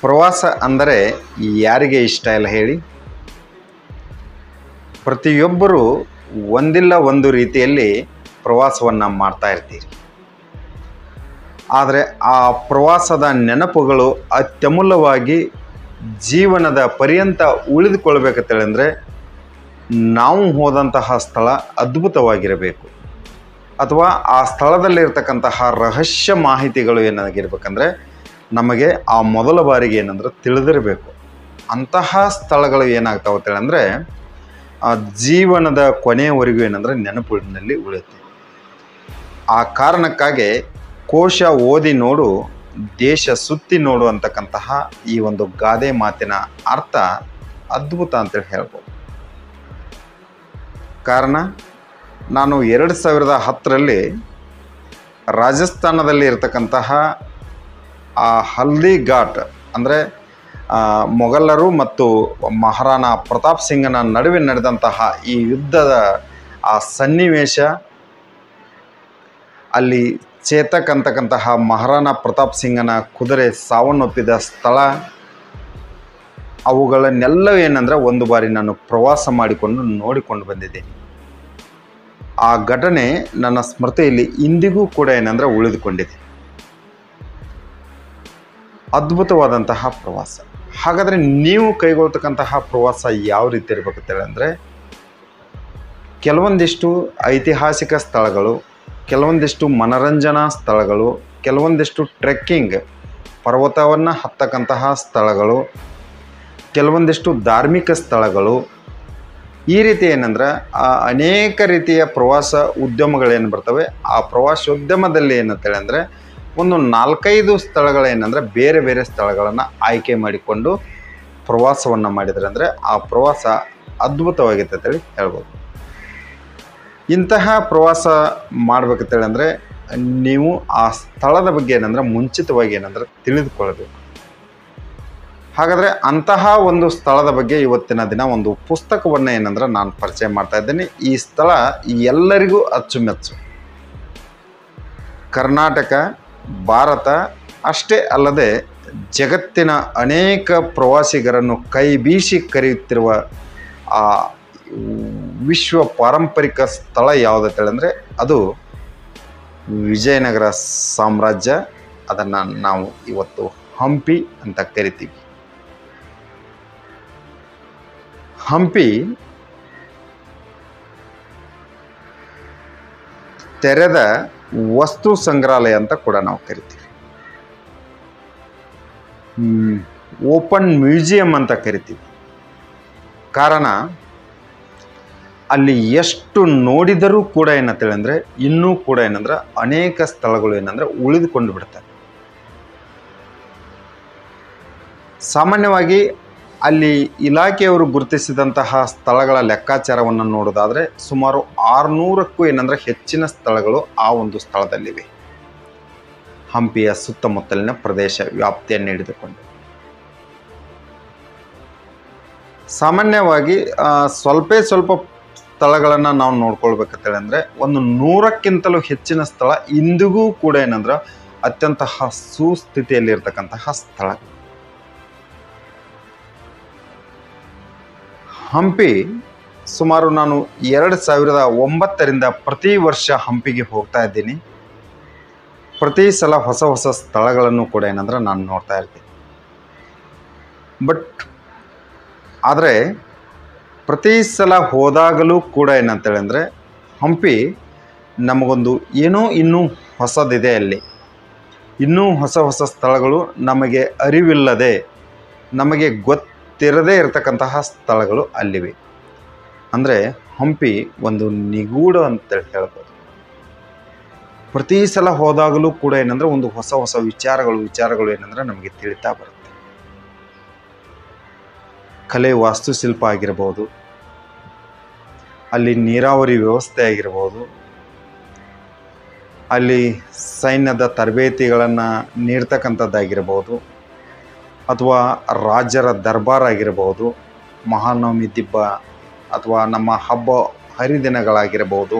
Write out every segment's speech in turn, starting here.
ಪ್ರವಾಸ ಅಂದರೆ ಯಾರಿಗೆ ಇಷ್ಟ ಇಲ್ಲ ಹೇಳಿ ಪ್ರತಿಯೊಬ್ಬರೂ ಒಂದಿಲ್ಲ ಒಂದು ರೀತಿಯಲ್ಲಿ ಪ್ರವಾಸವನ್ನು ಮಾಡ್ತಾ ಇರ್ತೀರಿ ಆದರೆ ಆ ಪ್ರವಾಸದ ನೆನಪುಗಳು ಅತ್ಯಮೂಲ್ಯವಾಗಿ ಜೀವನದ ಪರ್ಯಂತ ಉಳಿದುಕೊಳ್ಬೇಕಂತೇಳಿದ್ರೆ ನಾವು ಹೋದಂತಹ ಸ್ಥಳ ಅದ್ಭುತವಾಗಿರಬೇಕು ಅಥವಾ ಆ ಸ್ಥಳದಲ್ಲಿರ್ತಕ್ಕಂತಹ ರಹಸ್ಯ ಮಾಹಿತಿಗಳು ಏನಾಗಿರ್ಬೇಕಂದ್ರೆ ನಮಗೆ ಆ ಮೊದಲ ಬಾರಿಗೆ ಏನಂದ್ರೆ ತಿಳಿದಿರಬೇಕು ಅಂತಹ ಸ್ಥಳಗಳು ಏನಾಗ್ತಾವೆ ಅಂತೇಳಂದರೆ ಆ ಜೀವನದ ಕೊನೆಯವರೆಗೂ ಏನಂದ್ರೆ ನೆನಪಿನಲ್ಲಿ ಉಳಿಯುತ್ತೆ ಆ ಕಾರಣಕ್ಕಾಗಿ ಕೋಶ ಓದಿ ನೋಡು ದೇಶ ಸುತ್ತಿ ನೋಡು ಅಂತಕ್ಕಂತಹ ಈ ಒಂದು ಗಾದೆ ಮಾತಿನ ಅರ್ಥ ಅದ್ಭುತ ಅಂತೇಳಿ ಹೇಳ್ಬೋದು ಕಾರಣ ನಾನು ಎರಡು ಸಾವಿರದ ಹತ್ತರಲ್ಲಿ ರಾಜಸ್ಥಾನದಲ್ಲಿ ಇರತಕ್ಕಂತಹ ಆ ಹಲ್ದಿ ಘಾಟ್ ಅಂದರೆ ಮೊಘಲರು ಮತ್ತು ಮಹಾರಾಣಾ ಪ್ರತಾಪ್ ಸಿಂಗನ ನಡುವೆ ನಡೆದಂತಹ ಈ ಯುದ್ಧದ ಆ ಸನ್ನಿವೇಶ ಅಲ್ಲಿ ಚೇತಕ್ ಅಂತಕ್ಕಂತಹ ಮಹಾರಾಣಾ ಪ್ರತಾಪ್ ಸಿಂಗನ ಕುದುರೆ ಸಾವನ್ನಪ್ಪಿದ ಸ್ಥಳ ಅವುಗಳನ್ನೆಲ್ಲ ಏನಂದರೆ ಒಂದು ಬಾರಿ ನಾನು ಪ್ರವಾಸ ಮಾಡಿಕೊಂಡು ನೋಡಿಕೊಂಡು ಬಂದಿದ್ದೀನಿ ಆ ಘಟನೆ ನನ್ನ ಸ್ಮೃತಿಯಲ್ಲಿ ಇಂದಿಗೂ ಕೂಡ ಏನಂದರೆ ಉಳಿದುಕೊಂಡಿದೆ ಅದ್ಭುತವಾದಂತಹ ಪ್ರವಾಸ ಹಾಗಾದರೆ ನೀವು ಕೈಗೊಳ್ತಕ್ಕಂತಹ ಪ್ರವಾಸ ಯಾವ ರೀತಿ ಇರಬೇಕಂತೇಳಿ ಅಂದರೆ ಕೆಲವೊಂದಿಷ್ಟು ಐತಿಹಾಸಿಕ ಸ್ಥಳಗಳು ಕೆಲವೊಂದಿಷ್ಟು ಮನರಂಜನಾ ಸ್ಥಳಗಳು ಕೆಲವೊಂದಿಷ್ಟು ಟ್ರೆಕ್ಕಿಂಗ್ ಪರ್ವತವನ್ನು ಹತ್ತಕ್ಕಂತಹ ಸ್ಥಳಗಳು ಕೆಲವೊಂದಿಷ್ಟು ಧಾರ್ಮಿಕ ಸ್ಥಳಗಳು ಈ ರೀತಿ ಏನಂದ್ರೆ ಆ ಅನೇಕ ರೀತಿಯ ಪ್ರವಾಸ ಉದ್ಯಮಗಳೇನು ಬರ್ತವೆ ಆ ಪ್ರವಾಸೋದ್ಯಮದಲ್ಲಿ ಏನಂತೇಳಿ ಅಂದರೆ ಒಂದು ನಾಲ್ಕೈದು ಸ್ಥಳಗಳೇನೆಂದರೆ ಬೇರೆ ಬೇರೆ ಸ್ಥಳಗಳನ್ನು ಆಯ್ಕೆ ಮಾಡಿಕೊಂಡು ಪ್ರವಾಸವನ್ನು ಮಾಡಿದರೆ ಅಂದರೆ ಆ ಪ್ರವಾಸ ಅದ್ಭುತವಾಗಿದೆ ಅಂತೇಳಿ ಹೇಳ್ಬೋದು ಇಂತಹ ಪ್ರವಾಸ ಮಾಡ್ಬೇಕಂತೇಳಿ ಅಂದರೆ ನೀವು ಆ ಸ್ಥಳದ ಬಗ್ಗೆ ಏನಂದ್ರೆ ಮುಂಚಿತವಾಗಿ ಏನಂದ್ರೆ ತಿಳಿದುಕೊಳ್ಬೇಕು ಹಾಗಾದರೆ ಅಂತಹ ಒಂದು ಸ್ಥಳದ ಬಗ್ಗೆ ಇವತ್ತಿನ ದಿನ ಒಂದು ಪುಸ್ತಕವನ್ನು ಏನಂದ್ರೆ ನಾನು ಪರಿಚಯ ಮಾಡ್ತಾ ಇದ್ದೀನಿ ಈ ಸ್ಥಳ ಎಲ್ಲರಿಗೂ ಅಚ್ಚುಮೆಚ್ಚು ಕರ್ನಾಟಕ ಭಾರತ ಅಷ್ಟೇ ಅಲ್ಲದೆ ಜಗತ್ತಿನ ಅನೇಕ ಪ್ರವಾಸಿಗರನ್ನು ಕೈ ಬೀಸಿ ಕರೆಯುತ್ತಿರುವ ಆ ವಿಶ್ವ ಪಾರಂಪರಿಕ ಸ್ಥಳ ಯಾವುದಂತೇಳಿದ್ರೆ ಅದು ವಿಜಯನಗರ ಸಾಮ್ರಾಜ್ಯ ಅದನ್ನು ನಾವು ಇವತ್ತು ಹಂಪಿ ಅಂತ ಕರಿತೀವಿ ಹಂಪಿ ತೆರೆದ ವಸ್ತು ಸಂಗ್ರಹಾಲಯ ಅಂತ ಕೂಡ ನಾವು ಕರಿತೀವಿ ಓಪನ್ ಮ್ಯೂಸಿಯಂ ಅಂತ ಕರಿತೀವಿ ಕಾರಣ ಅಲ್ಲಿ ಎಷ್ಟು ನೋಡಿದರೂ ಕೂಡ ಏನಂತೇಳಿ ಅಂದರೆ ಇನ್ನೂ ಕೂಡ ಏನಂದ್ರೆ ಅನೇಕ ಸ್ಥಳಗಳು ಏನಂದ್ರೆ ಉಳಿದುಕೊಂಡು ಬಿಡ್ತವೆ ಸಾಮಾನ್ಯವಾಗಿ ಅಲ್ಲಿ ಇಲಾಖೆಯವರು ಗುರುತಿಸಿದಂತಹ ಸ್ಥಳಗಳ ಲೆಕ್ಕಾಚಾರವನ್ನು ನೋಡೋದಾದರೆ ಸುಮಾರು ಆರುನೂರಕ್ಕೂ ಏನಂದ್ರೆ ಹೆಚ್ಚಿನ ಸ್ಥಳಗಳು ಆ ಒಂದು ಸ್ಥಳದಲ್ಲಿವೆ ಹಂಪಿಯ ಸುತ್ತಮುತ್ತಲಿನ ಪ್ರದೇಶ ವ್ಯಾಪ್ತಿಯನ್ನು ಹಿಡಿದುಕೊಂಡು ಸಾಮಾನ್ಯವಾಗಿ ಆ, ಸ್ವಲ್ಪ ಸ್ವಲ್ಪ ಸ್ಥಳಗಳನ್ನು ನಾವು ನೋಡ್ಕೊಳ್ಬೇಕಂತೇಳಿ ಅಂದರೆ ಒಂದು ನೂರಕ್ಕಿಂತಲೂ ಹೆಚ್ಚಿನ ಸ್ಥಳ ಇಂದಿಗೂ ಕೂಡ ಏನಂದ್ರೆ ಅತ್ಯಂತ ಸುಸ್ಥಿತಿಯಲ್ಲಿರ್ತಕ್ಕಂತಹ ಸ್ಥಳ ಹಂಪಿ ಸುಮಾರು ನಾನು ಎರಡು ಸಾವಿರದ ಒಂಬತ್ತರಿಂದ ಪ್ರತಿ ವರ್ಷ ಹಂಪಿಗೆ ಹೋಗ್ತಾ ಇದ್ದೀನಿ ಪ್ರತಿ ಸಲ ಹೊಸ ಹೊಸ ಸ್ಥಳಗಳನ್ನು ಕೂಡ ಏನಂದ್ರೆ ನಾನು ನೋಡ್ತಾ ಇರ್ತೀನಿ ಬಟ್ ಆದರೆ ಪ್ರತಿ ಸಲ ಹೋದಾಗಲೂ ಕೂಡ ಏನಂತೇಳಿ ಅಂದರೆ ಹಂಪಿ ನಮಗೊಂದು ಏನೋ ಇನ್ನೂ ಹೊಸದಿದೆ ಅಲ್ಲಿ ಇನ್ನೂ ಹೊಸ ಹೊಸ ಸ್ಥಳಗಳು ನಮಗೆ ಅರಿವಿಲ್ಲದೆ ನಮಗೆ ಗೊತ್ತಿರದೇ ಇರತಕ್ಕಂತಹ ಸ್ಥಳಗಳು ಅಲ್ಲಿವೆ ಅಂದರೆ ಹಂಪಿ ಒಂದು ನಿಗೂಢ ಅಂತೇಳಿ ಹೇಳ್ಬೋದು ಪ್ರತಿ ಸಲ ಹೋದಾಗಲೂ ಕೂಡ ಏನಂದರೆ ಒಂದು ಹೊಸ ಹೊಸ ವಿಚಾರಗಳು ವಿಚಾರಗಳು ಏನಂದ್ರೆ ನಮಗೆ ತಿಳಿತಾ ಬರುತ್ತೆ ಕಲೆ ವಾಸ್ತುಶಿಲ್ಪ ಆಗಿರ್ಬೋದು ಅಲ್ಲಿ ನೀರಾವರಿ ವ್ಯವಸ್ಥೆ ಆಗಿರ್ಬೋದು ಅಲ್ಲಿ ಸೈನ್ಯದ ತರಬೇತಿಗಳನ್ನು ನೀಡ್ತಕ್ಕಂಥದ್ದಾಗಿರ್ಬೋದು ಅಥವಾ ರಾಜರ ದರ್ಬಾರ್ ಆಗಿರ್ಬೋದು ಮಹಾನವಮಿ ದಿಬ್ಬ ಅಥವಾ ನಮ್ಮ ಹಬ್ಬ ಹರಿದಿನಗಳಾಗಿರ್ಬೋದು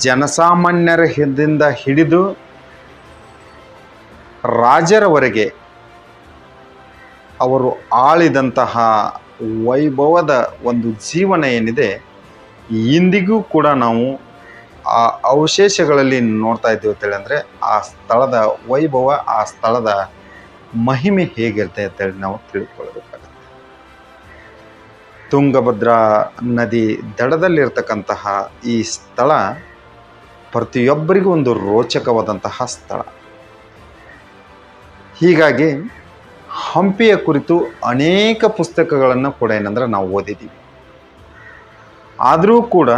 ಜನಸಾಮಾನ್ಯರ ಹಿಂದಿಂದ ಹಿಡಿದು ರಾಜರವರೆಗೆ ಅವರು ಆಳಿದಂತಹ ವೈಭವದ ಒಂದು ಜೀವನ ಏನಿದೆ ಇಂದಿಗೂ ಕೂಡ ನಾವು ಆ ಅವಶೇಷಗಳಲ್ಲಿ ನೋಡ್ತಾ ಇದ್ದೀವಿ ಅಂತೇಳಿ ಅಂದರೆ ಆ ಸ್ಥಳದ ವೈಭವ ಆ ಸ್ಥಳದ ಮಹಿಮೆ ಹೇಗಿರುತ್ತೆ ಅಂತೇಳಿ ನಾವು ತಿಳ್ಕೊಳ್ಬೇಕಾಗುತ್ತೆ ತುಂಗಭದ್ರಾ ನದಿ ದಡದಲ್ಲಿರ್ತಕ್ಕಂತಹ ಈ ಸ್ಥಳ ಪ್ರತಿಯೊಬ್ಬರಿಗೂ ಒಂದು ರೋಚಕವಾದಂತಹ ಸ್ಥಳ ಹೀಗಾಗಿ ಹಂಪಿಯ ಕುರಿತು ಅನೇಕ ಪುಸ್ತಕಗಳನ್ನು ಕೂಡ ಏನಂದ್ರೆ ನಾವು ಓದಿದ್ದೀವಿ ಆದರೂ ಕೂಡ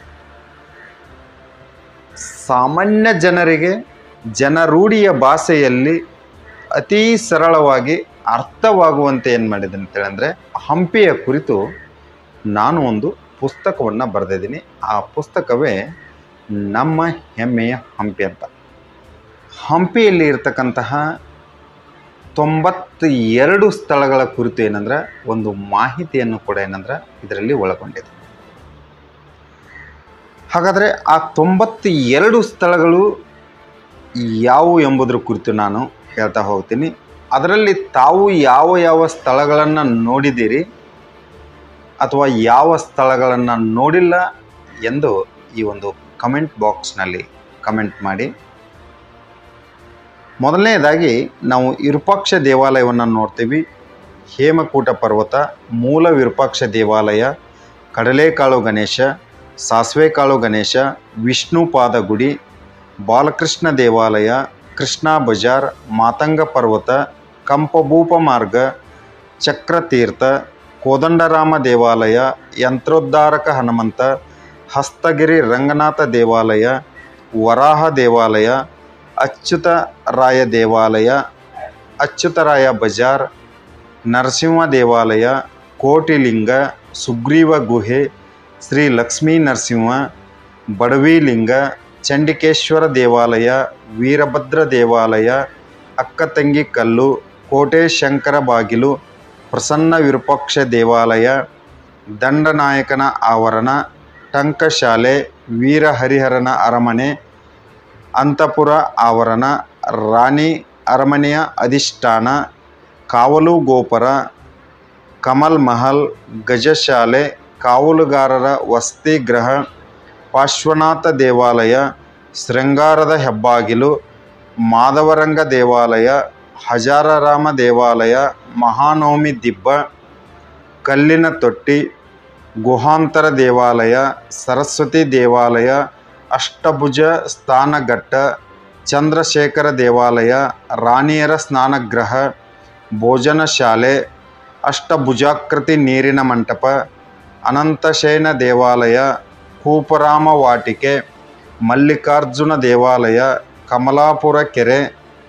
ಸಾಮಾನ್ಯ ಜನರಿಗೆ ಜನರೂಢಿಯ ಭಾಷೆಯಲ್ಲಿ ಅತೀ ಸರಳವಾಗಿ ಅರ್ಥವಾಗುವಂತೆ ಏನು ಮಾಡಿದೆ ಅಂತೇಳಿ ಅಂದರೆ ಹಂಪಿಯ ಕುರಿತು ನಾನು ಒಂದು ಪುಸ್ತಕವನ್ನು ಬರೆದಿದ್ದೀನಿ ಆ ಪುಸ್ತಕವೇ ನಮ್ಮ ಹೆಮ್ಮೆಯ ಹಂಪಿ ಅಂತ ಹಂಪಿಯಲ್ಲಿ ಇರ್ತಕ್ಕಂತಹ ತೊಂಬತ್ತ ಎರಡು ಸ್ಥಳಗಳ ಕುರಿತು ಏನಂದ್ರೆ ಒಂದು ಮಾಹಿತಿಯನ್ನು ಕೂಡ ಏನಂದ್ರೆ ಇದರಲ್ಲಿ ಒಳಗೊಂಡಿದೆ ಹಾಗಾದರೆ ಆ ತೊಂಬತ್ತ ಎರಡು ಸ್ಥಳಗಳು ಯಾವುವು ಎಂಬುದರ ಕುರಿತು ನಾನು ಹೇಳ್ತಾ ಹೋಗ್ತೀನಿ ಅದರಲ್ಲಿ ತಾವು ಯಾವ ಯಾವ ಸ್ಥಳಗಳನ್ನು ನೋಡಿದ್ದೀರಿ ಅಥವಾ ಯಾವ ಸ್ಥಳಗಳನ್ನು ನೋಡಿಲ್ಲ ಎಂದು ಈ ಒಂದು ಕಮೆಂಟ್ ಬಾಕ್ಸ್ನಲ್ಲಿ ಕಮೆಂಟ್ ಮಾಡಿ ಮೊದಲನೇದಾಗಿ ನಾವು ವಿರೂಪಾಕ್ಷ ದೇವಾಲಯವನ್ನು ನೋಡ್ತೀವಿ ಹೇಮಕೂಟ ಪರ್ವತ ಮೂಲ ವಿರೂಪಾಕ್ಷ ದೇವಾಲಯ ಕಡಲೆಕಾಳು ಗಣೇಶ ಸಾಸಿವೆಕಾಳು ಗಣೇಶ ವಿಷ್ಣುಪಾದ ಗುಡಿ ಬಾಲಕೃಷ್ಣ ದೇವಾಲಯ ಕೃಷ್ಣ ಬಜಾರ್ ಮಾತಂಗ ಪರ್ವತ ಕಂಪಭೂಪ ಮಾರ್ಗ ಚಕ್ರತೀರ್ಥ ಕೋದಂಡರಾಮ ದೇವಾಲಯ ಯಂತ್ರೋದ್ಧಾರಕ ಹನುಮಂತ ಹಸ್ತಗಿರಿ ರಂಗನಾಥ ದೇವಾಲಯ ವರಾಹ ದೇವಾಲಯ ಅಚ್ಯುತರಾಯ ದೇವಾಲಯ ಅಚ್ಯುತರಾಯ ಬಜಾರ್ ನರಸಿಂಹ ದೇವಾಲಯ ಕೋಟಿಲಿಂಗ ಸುಗ್ರೀವ ಗುಹೆ ಶ್ರೀ ಲಕ್ಷ್ಮೀ ನರಸಿಂಹ ಬಡವಿಲಿಂಗ ಚಂಡಿಕೇಶ್ವರ ದೇವಾಲಯ ವೀರಭದ್ರ ದೇವಾಲಯ ಅಕ್ಕತಂಗಿ ಕಲ್ಲು ಕೋಟೆ ಶಂಕರ ಬಾಗಿಲು ಪ್ರಸನ್ನ ವಿರೂಪಾಕ್ಷ ದೇವಾಲಯ ದಂಡನಾಯಕನ ಆವರಣ ಟಂಕಶಾಲೆ ವೀರಹರಿಹರನ ಅರಮನೆ ಅಂತಪುರ ಆವರಣ ರಾಣಿ ಅರಮನೆಯ ಅಧಿಷ್ಠಾನ ಕಾವಲು ಗೋಪುರ ಕಮಲ್ ಮಹಲ್ ಗಜಶಾಲೆ ಕಾವಲುಗಾರರ ವಸತಿ ಗೃಹ ಪಾರ್ಶ್ವನಾಥ ದೇವಾಲಯ ಶೃಂಗಾರದ ಹೆಬ್ಬಾಗಿಲು ಮಾಧವರಂಗ ದೇವಾಲಯ ಹಜಾರರಾಮ ದೇವಾಲಯ ಮಹಾನವಮಿ ದಿಬ್ಬ ಕಲ್ಲಿನ ತೊಟ್ಟಿ ಗುಹಾಂತರ ದೇವಾಲಯ ಸರಸ್ವತಿ ದೇವಾಲಯ ಅಷ್ಟಭುಜ ಸ್ಥಾನಘಟ್ಟ ಚಂದ್ರಶೇಖರ ದೇವಾಲಯ ರಾಣಿಯರ ಸ್ನಾನಗೃಹ ಭೋಜನ ಶಾಲೆ ಅಷ್ಟಭುಜಾಕೃತಿ ನೀರಿನ ಮಂಟಪ ಅನಂತಶಯನ ದೇವಾಲಯ ಕೂಪರಾಮ ವಾಟಿಕೆ ಮಲ್ಲಿಕಾರ್ಜುನ ದೇವಾಲಯ ಕಮಲಾಪುರ ಕೆರೆ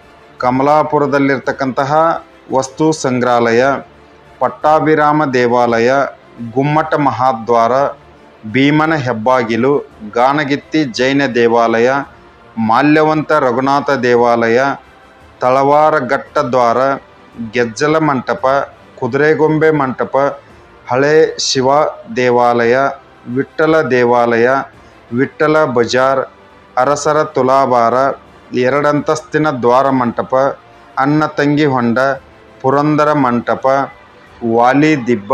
ಕಮಲಾಪುರದಲ್ಲಿರ್ತಕ್ಕಂತಹ ವಸ್ತು ಸಂಗ್ರಹಾಲಯ ಪಟ್ಟಾಭಿರಾಮ ದೇವಾಲಯ ಗುಮ್ಮಟ ಮಹಾದ್ವಾರ ಭೀಮನ ಹೆಬ್ಬಾಗಿಲು ಗಾನಗಿತ್ತಿ ಜೈನ ದೇವಾಲಯ ಮಾಲ್ಯವಂತ ರಘುನಾಥ ದೇವಾಲಯ ತಳವಾರಘಟ್ಟ ದ್ವಾರ ಗೆಜ್ಜಲ ಮಂಟಪ ಕುದುರೆಗೊಂಬೆ ಮಂಟಪ ಹಳೆ ಶಿವ ದೇವಾಲಯ ವಿಠ್ಠಲ ದೇವಾಲಯ ವಿಠ್ಠಲ ಬಜಾರ್ ಅರಸರ ತುಲಾಭಾರ ಎರಡಂತಸ್ತಿನ ದ್ವಾರ ಮಂಟಪ ಅನ್ನ ತಂಗಿ ಹೊಂಡ ಪುರಂದರ ಮಂಟಪ ವಾಲಿ ದಿಬ್ಬ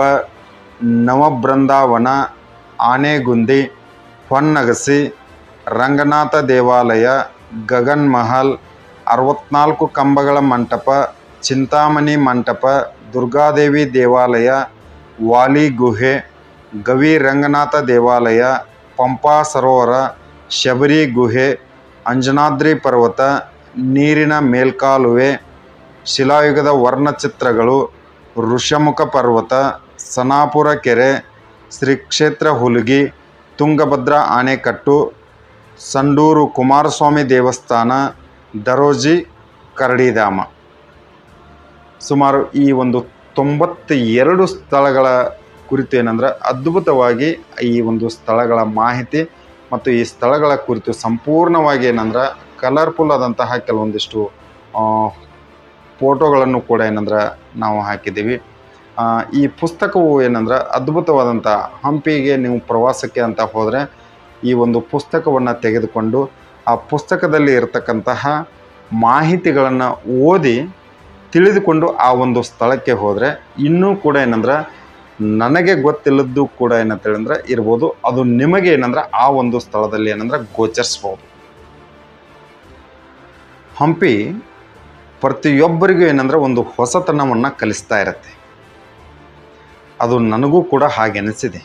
ನವಬೃಂದಾವನ ಆನೆಗುಂದಿ ಹೊನ್ನಗಸಿ ರಂಗನಾಥ ದೇವಾಲಯ ಗಗನ್ ಮಹಲ್ ಅರವತ್ನಾಲ್ಕು ಕಂಬಗಳ ಮಂಟಪ ಚಿಂತಾಮಣಿ ಮಂಟಪ ದುರ್ಗಾದೇವಿ ದೇವಾಲಯ ವಾಲಿ ಗುಹೆ ಗವಿ ರಂಗನಾಥ ದೇವಾಲಯ ಪಂಪಾ ಸರೋವರ ಶಬರಿ ಗುಹೆ ಅಂಜನಾದ್ರಿ ಪರ್ವತ ನೀರಿನ ಮೇಲ್ಕಾಲುವೆ ಶಿಲಾಯುಗದ ವರ್ಣಚಿತ್ರಗಳು ಋಷಮುಖ ಪರ್ವತ ಸನಾಪುರ ಕೆರೆ ಶ್ರೀ ಕ್ಷೇತ್ರ ಹುಲಗಿ ತುಂಗಭದ್ರಾ ಆಣೆಕಟ್ಟು ಸಂಡೂರು ಕುಮಾರಸ್ವಾಮಿ ದೇವಸ್ಥಾನ ದರೋಜಿ ಕರಡಿಧಾಮ ಸುಮಾರು ಈ ಒಂದು ತೊಂಬತ್ತ ಎರಡು ಸ್ಥಳಗಳ ಕುರಿತು ಏನಂದ್ರೆ ಅದ್ಭುತವಾಗಿ ಈ ಒಂದು ಸ್ಥಳಗಳ ಮಾಹಿತಿ ಮತ್ತು ಈ ಸ್ಥಳಗಳ ಕುರಿತು ಸಂಪೂರ್ಣವಾಗಿ ಏನಂದ್ರೆ ಕಲರ್ಫುಲ್ ಆದಂತಹ ಕೆಲವೊಂದಿಷ್ಟು ಫೋಟೋಗಳನ್ನು ಕೂಡ ಏನಂದ್ರೆ ನಾವು ಹಾಕಿದ್ದೀವಿ ಆ, ಈ ಪುಸ್ತಕವು ಏನಂದ್ರೆ ಅದ್ಭುತವಾದಂಥ ಹಂಪಿಗೆ ನೀವು ಪ್ರವಾಸಕ್ಕೆ ಅಂತ ಹೋದರೆ ಈ ಒಂದು ಪುಸ್ತಕವನ್ನು ತೆಗೆದುಕೊಂಡು ಆ ಪುಸ್ತಕದಲ್ಲಿ ಇರತಕ್ಕಂತಹ ಮಾಹಿತಿಗಳನ್ನು ಓದಿ ತಿಳಿದುಕೊಂಡು ಆ ಒಂದು ಸ್ಥಳಕ್ಕೆ ಹೋದರೆ ಇನ್ನೂ ಕೂಡ ಏನಂದ್ರೆ ನನಗೆ ಗೊತ್ತಿಲ್ಲದ್ದು ಕೂಡ ಏನಂತ ಹೇಳಿದ್ರೆ ಇರ್ಬೋದು ಅದು ನಿಮಗೆ ಏನಂದ್ರೆ ಆ ಒಂದು ಸ್ಥಳದಲ್ಲಿ ಏನಂದ್ರೆ ಗೋಚರಿಸ್ಬೋದು ಹಂಪಿ ಪ್ರತಿಯೊಬ್ಬರಿಗೂ ಏನಂದ್ರೆ ಒಂದು ಹೊಸತನವನ್ನು ಕಲಿಸ್ತಾ ಇರುತ್ತೆ ಅದು ನನಗೂ ಕೂಡ ಹಾಗೆ ಅನಿಸಿದೆ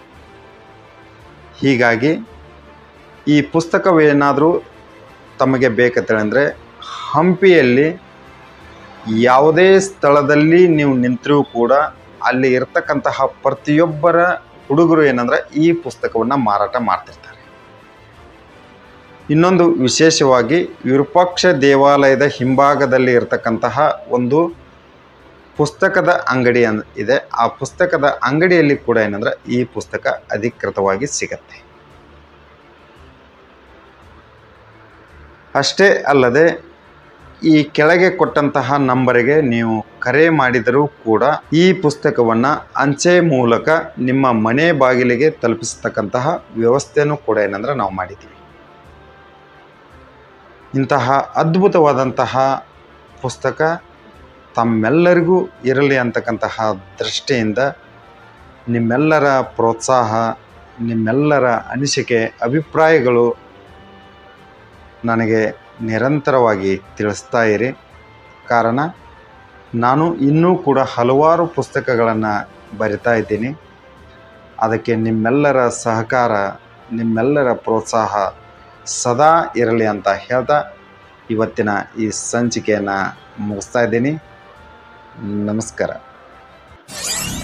ಹೀಗಾಗಿ ಈ ಪುಸ್ತಕವೇನಾದರೂ ತಮಗೆ ಬೇಕಂತೇಳಿದ್ರೆ ಹಂಪಿಯಲ್ಲಿ ಯಾವುದೇ ಸ್ಥಳದಲ್ಲಿ ನೀವು ನಿಂತರೂ ಕೂಡ ಅಲ್ಲಿ ಇರ್ತಕ್ಕಂತಹ ಪ್ರತಿಯೊಬ್ಬರ ಹುಡುಗರು ಏನಂದ್ರೆ ಈ ಪುಸ್ತಕವನ್ನು ಮಾರಾಟ ಮಾಡ್ತಿರ್ತಾರೆ ಇನ್ನೊಂದು ವಿಶೇಷವಾಗಿ ವಿರೂಪಾಕ್ಷ ದೇವಾಲಯದ ಹಿಂಭಾಗದಲ್ಲಿ ಇರತಕ್ಕಂತಹ ಒಂದು ಪುಸ್ತಕದ ಅಂಗಡಿ ಅನ್ ಇದೆ ಆ ಪುಸ್ತಕದ ಅಂಗಡಿಯಲ್ಲಿ ಕೂಡ ಏನಂದ್ರೆ ಈ ಪುಸ್ತಕ ಅಧಿಕೃತವಾಗಿ ಸಿಗತ್ತೆ ಅಷ್ಟೇ ಅಲ್ಲದೆ ಈ ಕೆಳಗೆ ಕೊಟ್ಟಂತಹ ನಂಬರಿಗೆ ನೀವು ಕರೆ ಮಾಡಿದರೂ ಕೂಡ ಈ ಪುಸ್ತಕವನ್ನು ಅಂಚೆ ಮೂಲಕ ನಿಮ್ಮ ಮನೆ ಬಾಗಿಲಿಗೆ ತಲುಪಿಸ್ತಕ್ಕಂತಹ ವ್ಯವಸ್ಥೆನೂ ಕೂಡ ಏನಂದ್ರೆ ನಾವು ಮಾಡಿದ್ದೀವಿ ಇಂತಹ ಅದ್ಭುತವಾದಂತಹ ಪುಸ್ತಕ ತಮ್ಮೆಲ್ಲರಿಗೂ ಇರಲಿ ಅಂತಕ್ಕಂತಹ ದೃಷ್ಟಿಯಿಂದ ನಿಮ್ಮೆಲ್ಲರ ಪ್ರೋತ್ಸಾಹ ನಿಮ್ಮೆಲ್ಲರ ಅನಿಸಿಕೆ ಅಭಿಪ್ರಾಯಗಳು ನನಗೆ ನಿರಂತರವಾಗಿ ತಿಳಿಸ್ತಾ ಇರಿ ಕಾರಣ ನಾನು ಇನ್ನೂ ಕೂಡ ಹಲವಾರು ಪುಸ್ತಕಗಳನ್ನು ಬರಿತಾ ಇದ್ದೀನಿ ಅದಕ್ಕೆ ನಿಮ್ಮೆಲ್ಲರ ಸಹಕಾರ ನಿಮ್ಮೆಲ್ಲರ ಪ್ರೋತ್ಸಾಹ ಸದಾ ಇರಲಿ ಅಂತ ಹೇಳ್ತಾ ಇವತ್ತಿನ ಈ ಸಂಚಿಕೆಯನ್ನು ಮುಗಿಸ್ತಾ ಇದ್ದೀನಿ ನಮಸ್ಕಾರ